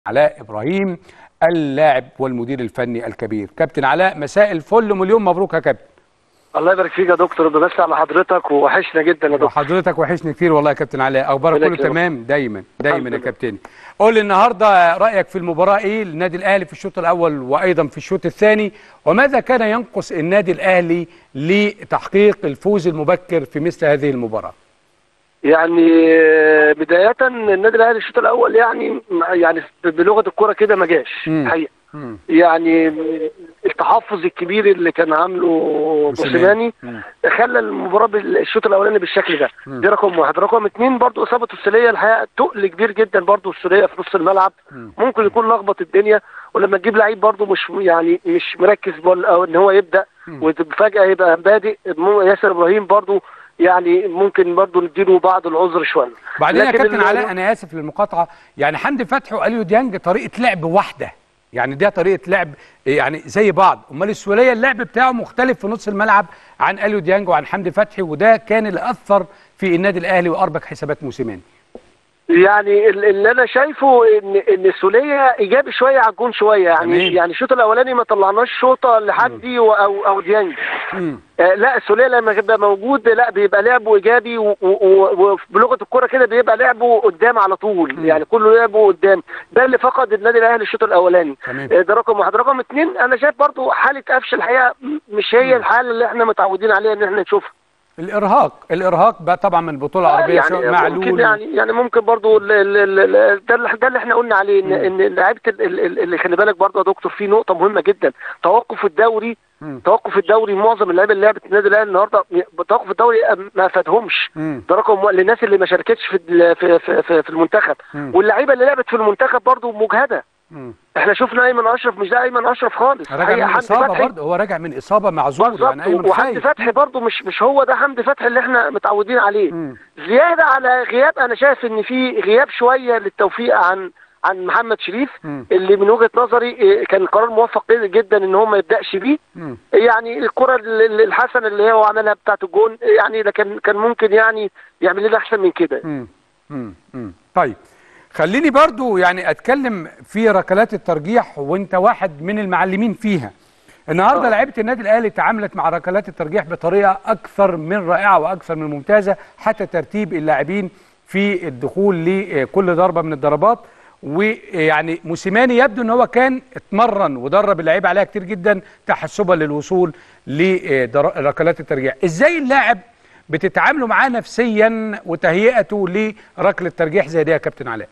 علاء ابراهيم اللاعب والمدير الفني الكبير كابتن علاء مساء الفل مليون مبروك يا كابتن الله يبارك فيك يا دكتور بمسي على حضرتك ووحشنا جدا يا دكتور وحضرتك وحشني كتير والله يا كابتن علاء اخبارك ربنا كله يكرمك. تمام دايما دايما الحمد يا لله. كابتن قول لي النهارده رايك في المباراه ايه النادي الاهلي في الشوط الاول وايضا في الشوط الثاني وماذا كان ينقص النادي الاهلي لتحقيق الفوز المبكر في مثل هذه المباراه يعني آه، بداية النادي الاهلي الشوط الاول يعني يعني بلغة الكرة كده ما جاش مم. الحقيقة مم. يعني التحفظ الكبير اللي كان عامله موسيماني. موسيماني مم. خلى المباراة بالشوط الاولاني بالشكل ده مم. دي رقم واحد رقم اتنين برضو اصابة السولية الحقيقة تقل كبير جدا برضو السولية في نص الملعب مم. ممكن يكون لخبط الدنيا ولما تجيب لعيب برضو مش يعني مش مركز بول او ان هو يبدا مم. وفجاه يبقى بادئ مو- ياسر ابراهيم برضو يعني ممكن برضو نديله بعض العذر شويه بعدين يا لكن كابتن ال- علاء انا اسف للمقاطعه يعني حمدي فتحي واليو ديانج طريقه لعب واحده يعني ده طريقه لعب يعني زي بعض امال السوليه اللعب بتاعه مختلف في نص الملعب عن اليو ديانج وعن حمدي فتحي وده كان اللي اثر في النادي الاهلي واربك حسابات موسيماني يعني ال- اللي انا شايفه ان ان السوليه ايجابي شويه على الجون شويه يعني تمام. يعني الشوط الاولاني ما طلعناش شوطه لحدي و- او او ديانج مم. آه، لا السوليه لما بيبقى موجود لا بيبقى لعبه ايجابي و- و- وبلغه الكره كده بيبقى لعبه قدام على طول مم. يعني كله لعبه قدام ده اللي فقد النادي الاهلي الشوط الاولاني تمام. آه، ده رقم واحد رقم اتنين انا شايف برضو حاله قفش الحقيقه م- مش هي الحاله اللي احنا متعودين عليها ان احنا نشوفها الارهاق الارهاق بقى طبعا من البطوله العربيه يعني سواء ممكن معلول يعني يعني ممكن برضو ال- ال- ال- ال- ده اللي ده اللي احنا قلنا عليه ان ان لعيبه ال- ال- ال- اللي خلي بالك برضو يا دكتور في نقطه مهمه جدا توقف الدوري مم. توقف الدوري معظم اللعيبه اللي لعبت النادي الاهلي النهارده توقف الدوري ما فادهمش مم. ده رقم واحد للناس اللي ما شاركتش في ال- في في, في, في المنتخب مم. واللعيبه اللي لعبت في المنتخب برضو مجهده مم. احنا شفنا ايمن اشرف مش ده ايمن اشرف خالص راجع حقيقة من حمدي اصابه فتحي برضه هو راجع من اصابه معذور بالظبط يعني ايمن وحمدي خايف فتحي برضو مش مش هو ده حمدي فتحي اللي احنا متعودين عليه مم. زياده على غياب انا شايف ان في غياب شويه للتوفيق عن عن محمد شريف مم. اللي من وجهه نظري إيه، كان قرار موفق جدا ان هو ما يبداش بيه مم. يعني الكره ال- ال- الحسنه اللي هو عملها بتاعه الجون يعني ده كان كان ممكن يعني يعمل لنا احسن من كده مم. مم. مم. طيب خليني برضو يعني اتكلم في ركلات الترجيح وانت واحد من المعلمين فيها النهارده آه. لعيبه النادي الاهلي تعاملت مع ركلات الترجيح بطريقه اكثر من رائعه واكثر من ممتازه حتى ترتيب اللاعبين في الدخول لكل ضربه من الضربات ويعني موسيماني يبدو ان هو كان اتمرن ودرب اللعيبه عليها كتير جدا تحسبا للوصول لركلات الترجيح ازاي اللاعب بتتعاملوا معاه نفسيا وتهيئته لركله ترجيح زي دي يا كابتن علاء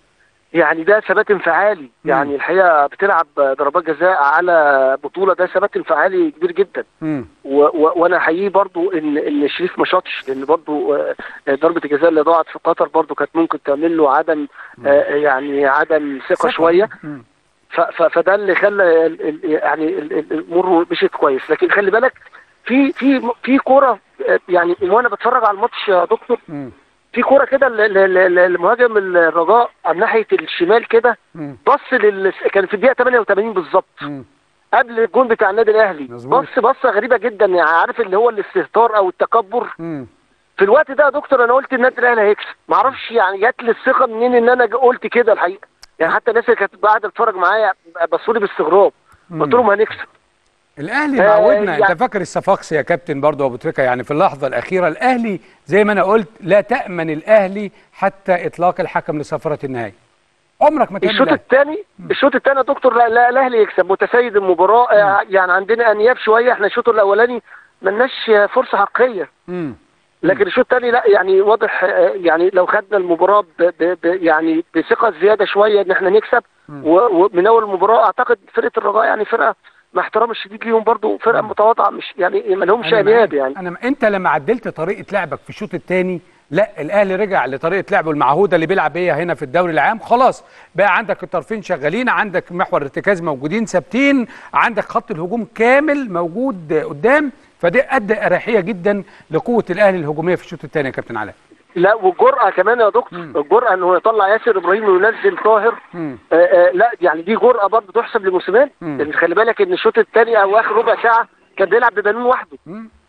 يعني ده ثبات انفعالي يعني الحقيقه بتلعب ضربات جزاء على بطوله ده ثبات انفعالي كبير جدا مم. و و وانا حقيقي برضو ان ان شريف ما شاطش لان برضو آه، ضربه الجزاء اللي ضاعت في قطر برضو كانت ممكن تعمل له عدم آه، يعني عدم ثقه شويه مم. ف- ف- فده اللي خلى ال- ال- يعني ال- ال- الامور مشيت كويس لكن خلي بالك في في في كوره آه، يعني وانا بتفرج على الماتش يا دكتور مم. في كوره كده ل- ل- ل- المهاجم الرجاء على ناحيه الشمال كده مم. بص لل كان في الدقيقه 88 بالظبط مم. قبل الجون بتاع النادي الاهلي مظبوط. بص بصه غريبه جدا يعني عارف اللي هو الاستهتار او التكبر مم. في الوقت ده يا دكتور انا قلت النادي الاهلي هيكسب ما اعرفش يعني جات لي الثقه منين ان انا قلت كده الحقيقه يعني حتى الناس اللي كانت قاعده تتفرج معايا بصوا لي باستغراب قلت لهم هنكسب الاهلي آه، معودنا يعني- انت فاكر الصفاقسي يا كابتن برضه ابو تريكه يعني في اللحظه الاخيره الاهلي زي ما انا قلت لا تامن الاهلي حتى اطلاق الحكم لصفره النهائي عمرك ما تامن الشوط الأهلي. الثاني الشوط الثاني يا دكتور لا لا الاهلي يكسب متسيد المباراه آه، يعني عندنا انياب شويه احنا الشوط الاولاني ملناش فرصه حقيقيه مم. لكن الشوط الثاني لا يعني واضح آه، يعني لو خدنا المباراه ب ب ب يعني بثقه زياده شويه ان احنا نكسب و- ومن اول المباراه اعتقد فرقه الرجاء يعني فرقه مع احترامي الشديد ليهم برضو فرقه متواضعه مش يعني ما لهمش أنا انياب معاك. يعني انا انت لما عدلت طريقه لعبك في الشوط الثاني لا الاهلي رجع لطريقه لعبه المعهوده اللي بيلعب بيها هنا في الدوري العام خلاص بقى عندك الطرفين شغالين عندك محور ارتكاز موجودين ثابتين عندك خط الهجوم كامل موجود قدام فده ادى اريحيه جدا لقوه الاهلي الهجوميه في الشوط الثاني يا كابتن علاء لا والجرأه كمان يا دكتور مم. الجرأه انه يطلع ياسر ابراهيم وينزل طاهر مم. آه آه لا يعني دي جرأه برضه تحسب لموسيماني مم. لان خلي بالك ان الشوط الثاني او اخر ربع ساعه كان بيلعب ببالون وحده مم.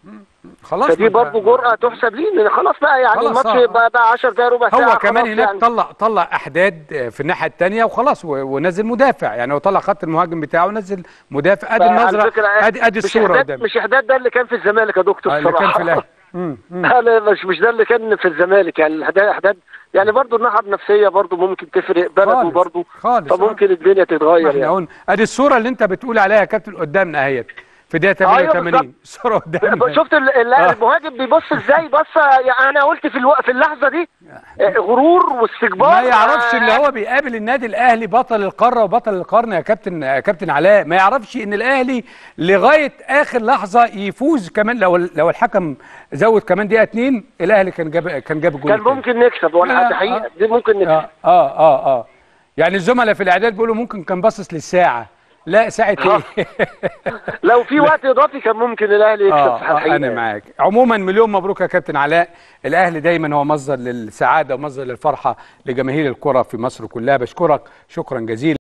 خلاص فدي ما أنت- برضه جرأة تحسب ليه لأن خلاص بقى يعني خلاص، الماتش آه. بقى, بقى 10 دقايق ربع ساعة هو كمان خلاص هناك يعني. طلع طلع احداد في الناحيه الثانيه وخلاص و- ونزل مدافع يعني هو طلع خط المهاجم بتاعه ونزل مدافع ادي على النظره فكرة ادي ادي مش الصوره إحداد- قدامي مش احداد ده اللي كان في الزمالك يا دكتور آه، اللي كان بصراحة في الاهلي مم، مم. لا مش مش ده اللي كان في الزمالك يعني الاحداد احداد يعني برضه الناحيه النفسيه برضه ممكن تفرق بلده خالص، برضه خالص، فممكن الدنيا ما تتغير احنا يعني قلنا ادي الصوره اللي انت بتقول عليها يا كابتن قدامنا اهيت في دقيقه أيوة 88 بالظبط. الصوره قدامنا شفت ال- ال- آه. المهاجم بيبص ازاي بص يعني انا قلت في الو... في اللحظه دي آه، غرور واستكبار ما يعرفش آه، اللي هو بيقابل النادي الاهلي بطل القاره وبطل القرن يا كابتن يا كابتن علاء ما يعرفش ان الاهلي لغايه اخر لحظه يفوز كمان لو لو الحكم زود كمان دقيقه اتنين الاهلي كان جاب كان جاب جول كان ممكن نكسب آه، ولا ده حقيقه آه. دي ممكن نكسب اه اه اه اه يعني الزملاء في الاعداد بيقولوا ممكن كان باصص للساعه لا ساعه ايه لو في وقت اضافي كان ممكن الاهلي يكسب اه في آه، الحقيقه انا معاك عموما مليون مبروك يا كابتن علاء الاهلي دايما هو مصدر للسعاده ومصدر للفرحه لجماهير الكره في مصر كلها بشكرك شكرا جزيلا